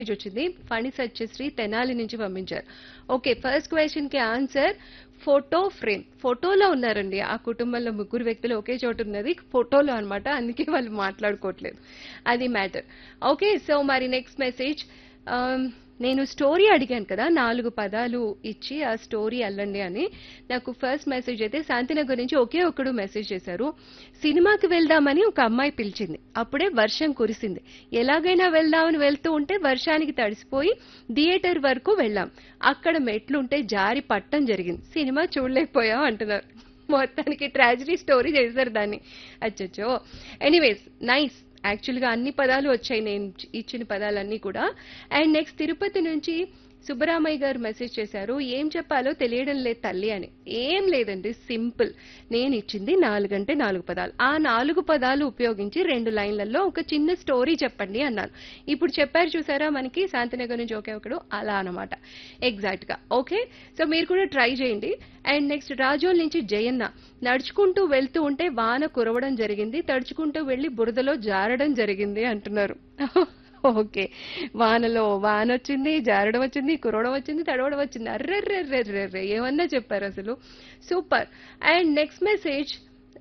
message వచ్చింది ఫణి సత్యశ్రీ తెనాలి నుంచి పంపించారు ఓకే ఫస్ట్ క్వశ్చన్ కి ఆన్సర్ ఫోటో ఫ్రేమ్ ఫోటోలో ఉన్నారండి ఆ కుటుంబంలో ముగ్గురు వ్యక్తులు ఒకే చోటు ఉన్నది ఫోటోలో అన్నమాట అందుకే వాళ్ళు మాట్లాడుకోవట్లేదు అది మ్యాటర్ ఓకే సో మరి నెక్స్ట్ మెసేజ్ నేను స్టోరీ అడిగాను కదా నాలుగు పదాలు ఇచ్చి ఆ స్టోరీ అల్లండి అని నాకు ఫస్ట్ మెసేజ్ అయితే శాంతినగర్ నుంచి ఒకే ఒక్కడు మెసేజ్ చేశారు సినిమాకి వెళ్దామని ఒక అమ్మాయి పిలిచింది అప్పుడే వర్షం కురిసింది ఎలాగైనా వెళ్దామని వెళ్తూ ఉంటే వర్షానికి తడిసిపోయి థియేటర్ వరకు వెళ్ళాం అక్కడ మెట్లుంటే జారి పట్టం జరిగింది సినిమా చూడలేకపోయాం అంటున్నారు మొత్తానికి ట్రాజడీ స్టోరీ చేశారు దాన్ని అచ్చచ్చో ఎనీవేస్ నైస్ యాక్చువల్గా అన్ని పదాలు వచ్చాయి నేను ఇచ్చిన పదాలన్నీ కూడా అండ్ నెక్స్ట్ తిరుపతి నుంచి సుబ్బరామయ్య గారు మెసేజ్ చేశారు ఏం చెప్పాలో తెలియడం లేదు తల్లి అని ఏం లేదండి సింపుల్ నేను ఇచ్చింది నాలుగంటే నాలుగు పదాలు ఆ నాలుగు పదాలు ఉపయోగించి రెండు లైన్లలో ఒక చిన్న స్టోరీ చెప్పండి అన్నాను ఇప్పుడు చెప్పారు చూసారా మనకి శాంతినగర్ నుంచి ఒకే ఒకడు అలా అనమాట ఎగ్జాక్ట్ గా ఓకే సో మీరు కూడా ట్రై చేయండి అండ్ నెక్స్ట్ రాజోల్ నుంచి జయన్న నడుచుకుంటూ వెళ్తూ ఉంటే వాన కురవడం జరిగింది తడుచుకుంటూ వెళ్లి బురదలో జారడం జరిగింది అంటున్నారు ఓకే వానలో వాన వచ్చింది జారడం వచ్చింది కురవడం వచ్చింది తడవడం వచ్చింది అర్రెర్రెర్రెర్రె ఏమన్నా చెప్పారు అసలు super and next message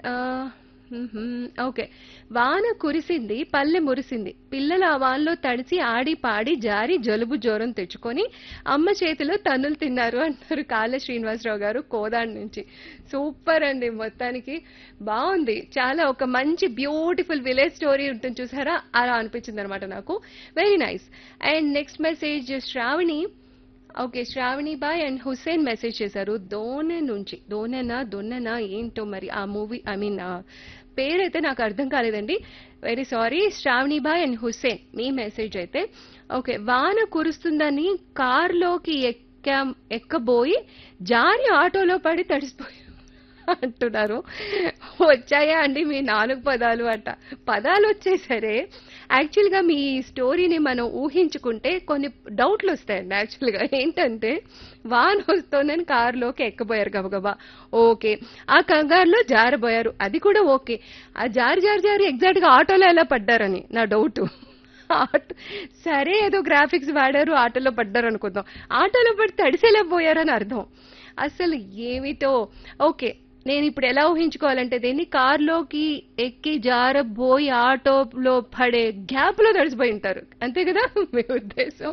okay వాన కురిసింది పల్లె మురిసింది పిల్లలు ఆ వానలో తడిసి ఆడి పాడి జారి జలుబు జ్వరం తెచ్చుకొని అమ్మ చేతిలో తన్నులు తిన్నారు అంటారు కాళ్ళ శ్రీనివాసరావు గారు కోదాడ్ నుంచి సూపర్ అండి మొత్తానికి బాగుంది చాలా ఒక మంచి బ్యూటిఫుల్ విలేజ్ స్టోరీ ఉంటుంది చూసారా అలా అనిపించింది అనమాట నాకు very nice and next message Shravani okay Shravani Bai and Hussain message చేశారు దోనె నుంచి దోనెనా దొన్నెనా ఏంటో మరి ఆ మూవీ ఐ మీన్ పేరైతే నాకు అర్థం కాలేదండి very sorry Shravani Bai and Hussain మీ మెసేజ్ అయితే ఓకే వాన కురుస్తుందని కార్లోకి ఎక్కా ఎక్కబోయి జారి ఆటోలో పడి తడిసిపోయి అంటున్నారు వచ్చాయా అండి మీ నాలుగు పదాలు అట పదాలు వచ్చేసరే యాక్చువల్గా మీ స్టోరీని మనం ఊహించుకుంటే కొన్ని డౌట్లు వస్తాయండి యాక్చువల్గా ఏంటంటే వాన్ వస్తోందని కారులోకి ఎక్కబోయారు గబగబా ఓకే ఆ కంగారులో జారబోయారు అది కూడా ఓకే ఆ జారి జారి జారి ఎగ్జాక్ట్గా ఆటోలో ఎలా పడ్డారని నా డౌట్ ఆటో సరే ఏదో గ్రాఫిక్స్ వాడారు ఆటోలో పడ్డారు అనుకుందాం ఆటోలో పడి తడిసేలా పోయారని అర్థం అసలు ఏమిటో ఓకే నేను ఇప్పుడు ఎలా ఊహించుకోవాలంటే దీన్ని కార్లోకి ఎక్కి జారబోయి ఆటోలో పడే గ్యాప్ లో తడిసిపోయి ఉంటారు అంతే కదా మీ ఉద్దేశం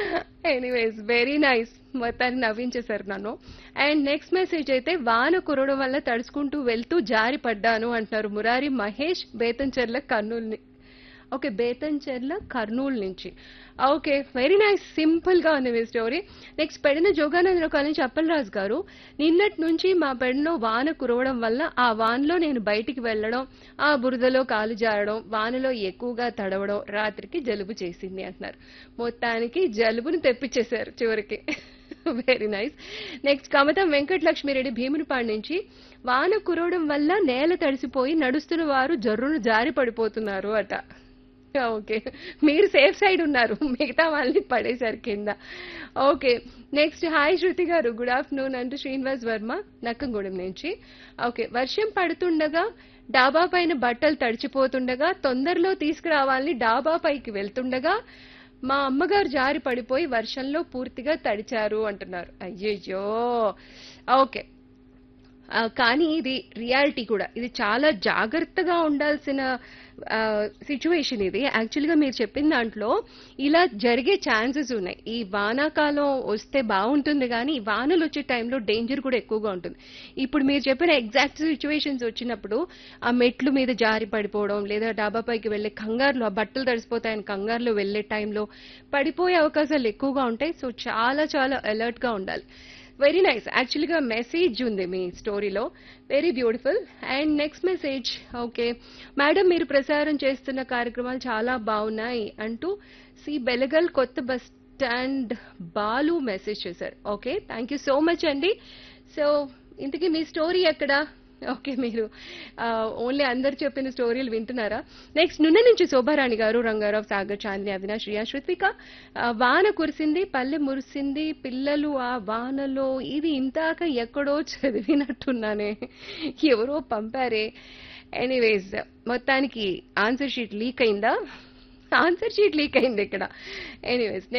ఎనీవేస్ వెరీ నైస్ మొత్తాన్ని నవ్వించేశారు నన్ను అండ్ నెక్స్ట్ మెసేజ్ అయితే వాన కురవడం వల్ల తడుచుకుంటూ వెళ్తూ జారి పడ్డాను అంటున్నారు మురారి మహేష్ బేతంచెర్ల కర్నూలు ఓకే బేతంచెర్ల కర్నూలు నుంచి ఓకే వెరీ నైస్ సింపుల్ గా ఉంది మీ స్టోరీ నెక్స్ట్ పెడిన జోగానందరావు కాలనీ నుంచి అప్పలరాజు గారు నిన్నటి నుంచి మా పెడలో వాన కురవడం వల్ల ఆ వానలో నేను బయటికి వెళ్ళడం ఆ బురదలో కాలు జారడం వానలో ఎక్కువగా తడవడం రాత్రికి జలుబు చేసింది అంటున్నారు మొత్తానికి జలుబును తెప్పించేశారు చివరికి very nice next Kamatam Venkatalakshmireddy Bheemunipadu నుంచి వాన కురవడం వల్ల నేల తడిసిపోయి నడుస్తున్న వారు జర్రును జారి పడిపోతున్నారు అట ఓకే మీరు సేఫ్ సైడ్ ఉన్నారు మిగతా వాళ్ళని పడేశారు కింద ఓకే నెక్స్ట్ హాయ్ శృతి గారు గుడ్ ఆఫ్టర్నూన్ అంటూ శ్రీనివాస్ వర్మ నక్కంగూడెం నుంచి ఓకే వర్షం పడుతుండగా డాబా పైన బట్టలు తడిచిపోతుండగా తొందరలో తీసుకురావాలని డాబా పైకి వెళ్తుండగా మా అమ్మగారు జారి పడిపోయి వర్షంలో పూర్తిగా తడిచారు అంటున్నారు అయ్యయ్యో ఓకే కానీ ఇది రియాలిటీ కూడా ఇది చాలా జాగ్రత్తగా ఉండాల్సిన సిచ్యువేషన్ ఇది యాక్చువల్గా మీరు చెప్పిన దాంట్లో ఇలా జరిగే ఛాన్సెస్ ఉన్నాయి ఈ వానాకాలం వస్తే బాగుంటుంది కానీ ఈ వానలు వచ్చే టైంలో డేంజర్ కూడా ఎక్కువగా ఉంటుంది ఇప్పుడు మీరు చెప్పిన ఎగ్జాక్ట్ సిచ్యువేషన్స్ వచ్చినప్పుడు ఆ మెట్లు మీద జారి పడిపోవడం లేదా డాబా పైకి వెళ్లే కంగారులో ఆ బట్టలు తడిసిపోతాయని కంగారులో వెళ్లే టైంలో పడిపోయే అవకాశాలు ఎక్కువగా ఉంటాయి సో చాలా చాలా అలర్ట్ గా ఉండాలి వెరీ నైస్ యాక్చువల్గా మెసేజ్ ఉంది మీ స్టోరీలో very beautiful and next message okay madam మీరు ప్రసారం చేస్తున్న కార్యక్రమాలు చాలా బాగున్నాయి అంటూ సి బెలగల్ కొత్త బస్ స్టాండ్ బాలు మెసేజ్ చేశారు okay thank you so much అండి సో ఇంతకీ మీ స్టోరీ ఎక్కడ ఓకే మీరు ఓన్లీ అందరు చెప్పిన స్టోరీలు వింటున్నారా నెక్స్ట్ నున్న నుంచి శోభారాణి గారు రంగారావు సాగర్ చాందిని అవినాష్ రియా శృతిక వాన కురిసింది పల్లె మురిసింది పిల్లలు ఆ వానలో ఇది ఇంతాక ఎక్కడో చదివినట్టున్నానే ఎవరో పంపారే ఎనీవేస్ మొత్తానికి ఆన్సర్ షీట్ లీక్ అయిందా ఆన్సర్ షీట్ లీక్ అయింది ఇక్కడ ఎనీవేస్